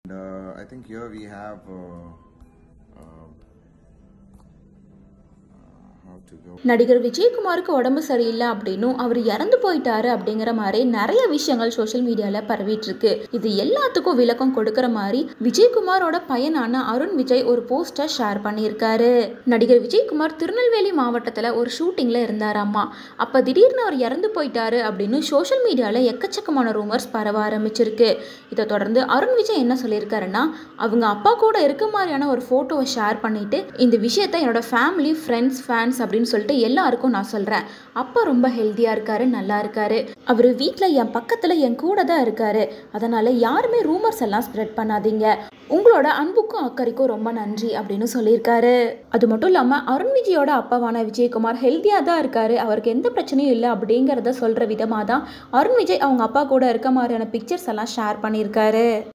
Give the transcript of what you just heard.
Uh, I think here we have uh, uh, how to go. நடிகர் விஜயகுமாருக்கு உடம்பு சரியில்லை அப்படின்னும் அவர் இறந்து போயிட்டாரு அப்படிங்கிற மாதிரி நிறைய விஷயங்கள் சோஷியல் மீடியால பரவிட்டு இருக்கு இது எல்லாத்துக்கும் விளக்கம் கொடுக்கிற மாதிரி விஜயகுமாரோட பையனான அருண் விஜய் ஒரு போஸ்டர் ஷேர் பண்ணியிருக்காரு நடிகர் விஜயகுமார் திருநெல்வேலி மாவட்டத்துல ஒரு ஷூட்டிங்ல இருந்தாராமா அப்ப திடீர்னு அவர் இறந்து போயிட்டாரு அப்படின்னு சோஷியல் மீடியால எக்கச்சக்கமான ரூமர்ஸ் பரவ ஆரம்பிச்சிருக்கு இதை தொடர்ந்து அருண் விஜய் என்ன சொல்லியிருக்காருன்னா அவங்க அப்பா கூட இருக்க மாதிரியான ஒரு ஃபோட்டோவை ஷேர் பண்ணிட்டு இந்த விஷயத்தை என்னோட ஃபேமிலி ஃப்ரெண்ட்ஸ் ஃபேன்ஸ் அப்படின்னு சொல்லிட்டு எல்லாருக்கும் நான் சொல்கிறேன் அப்பா ரொம்ப ஹெல்த்தியாக இருக்காரு நல்லா இருக்காரு அவர் வீட்டில் என் பக்கத்தில் என் கூட தான் இருக்காரு அதனால் யாருமே ரூமர்ஸ் எல்லாம் ஸ்ப்ரெட் பண்ணாதீங்க உங்களோட அன்புக்கும் அக்கறைக்கும் ரொம்ப நன்றி அப்படின்னு சொல்லியிருக்காரு அது மட்டும் இல்லாமல் அருண் விஜயோட அப்பாவான விஜயகுமார் ஹெல்த்தியாக தான் இருக்காரு அவருக்கு எந்த பிரச்சனையும் இல்லை அப்படிங்கிறத சொல்கிற விதமாக தான் அருண் விஜய் அவங்க அப்பா கூட இருக்க மாதிரியான பிக்சர்ஸ் எல்லாம் ஷேர் பண்ணியிருக்காரு